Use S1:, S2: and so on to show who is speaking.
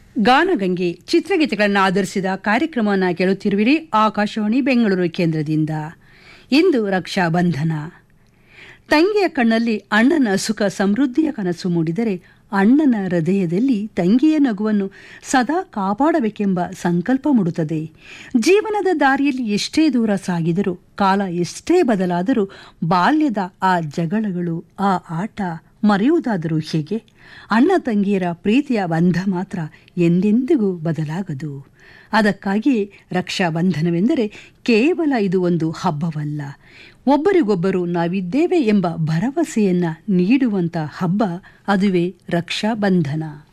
S1: ಗಾನಗಂಗೆ ಚಿತ್ರಗೀತೆಗಳನ್ನು ಆಧರಿಸಿದ ಕಾರ್ಯಕ್ರಮವನ್ನು ಕೇಳುತ್ತಿರುವಿರಿ ಆಕಾಶವಾಣಿ ಬೆಂಗಳೂರು ಕೇಂದ್ರದಿಂದ ಇಂದು ರಕ್ಷಾ ಬಂಧನ ತಂಗಿಯ ಕಣ್ಣಲ್ಲಿ ಅಣ್ಣನ ಸುಖ ಸಮೃದ್ಧಿಯ ಕನಸು ಮೂಡಿದರೆ ಅಣ್ಣನ ಹೃದಯದಲ್ಲಿ ತಂಗಿಯ ನಗುವನ್ನು ಸದಾ ಕಾಪಾಡಬೇಕೆಂಬ ಸಂಕಲ್ಪ ಮೂಡುತ್ತದೆ ಜೀವನದ ದಾರಿಯಲ್ಲಿ ಎಷ್ಟೇ ದೂರ ಸಾಗಿದರೂ ಕಾಲ ಎಷ್ಟೇ ಬದಲಾದರೂ ಬಾಲ್ಯದ ಆ ಜಗಳಗಳು ಆ ಆಟ ಮರೆಯುವುದಾದರೂ ಹೇಗೆ ಅಣ್ಣ ತಂಗಿಯರ ಪ್ರೀತಿಯ ಬಂಧ ಮಾತ್ರ ಎಂದೆಂದಿಗೂ ಬದಲಾಗದು ಅದಕ್ಕಾಗಿಯೇ ರಕ್ಷಾ ಬಂಧನವೆಂದರೆ ಕೇವಲ ಇದು ಒಂದು ಹಬ್ಬವಲ್ಲ ಒಬ್ಬರಿಗೊಬ್ಬರು ನಾವಿದ್ದೇವೆ ಎಂಬ ಭರವಸೆಯನ್ನ ನೀಡುವಂಥ ಹಬ್ಬ ಅದುವೇ ರಕ್ಷಾ ಬಂಧನ